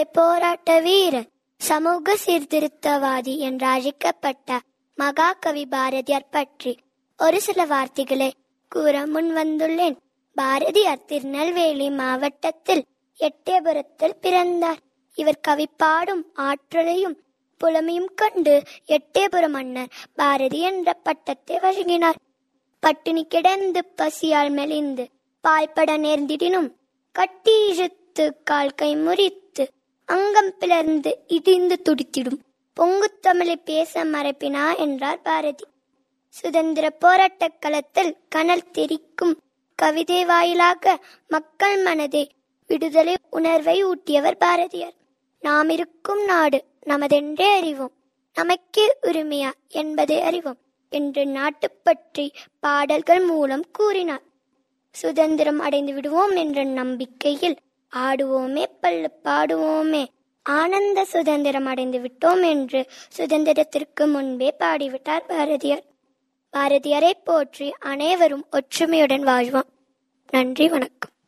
போராட்ட வீரர் சமூக சீர்திருத்தவாதி என்று அழைக்கப்பட்ட மகாகவி பாரதியார் பற்றி ஒரு சில வார்த்தைகளை கூற முன் வந்துள்ளேன் பாரதியார் திருநெல்வேலி மாவட்டத்தில் எட்டயபுரத்தில் பிறந்தார் இவர் கவி பாடும் ஆற்றலையும் புலமையும் கண்டு எட்டயபுர மன்னர் பாரதி என்ற பட்டத்தை வழங்கினார் பட்டினி கிடந்து பசியால் மெலிந்து பாய்பட நேர்ந்திடினும் கட்டி இழுத்து கால் கை முறித்து அங்கம் பிளர்ந்து இடிந்து துடித்திடும் பொங்கு தமிழை பேச மறைப்பினா என்றார் பாரதி சுதந்திர போராட்ட களத்தில் கனல் தெரிக்கும் கவிதை வாயிலாக மக்கள் மனதை விடுதலை உணர்வை ஊட்டியவர் பாரதியார் நாம் இருக்கும் நாடு நமதென்றே அறிவோம் நமக்கே உரிமையா என்பதை அறிவோம் என்று நாட்டுப்பற்றி பாடல்கள் மூலம் கூறினார் சுதந்திரம் அடைந்து விடுவோம் என்ற நம்பிக்கையில் ஆடுவோமே பல்லு பாடுவோமே ஆனந்த சுதந்திரம் அடைந்து விட்டோம் என்று சுதந்திரத்திற்கு முன்பே பாடிவிட்டார் பாரதியார் பாரதியாரை போற்றி அனைவரும் ஒற்றுமையுடன் வாழ்வோம் நன்றி வணக்கம்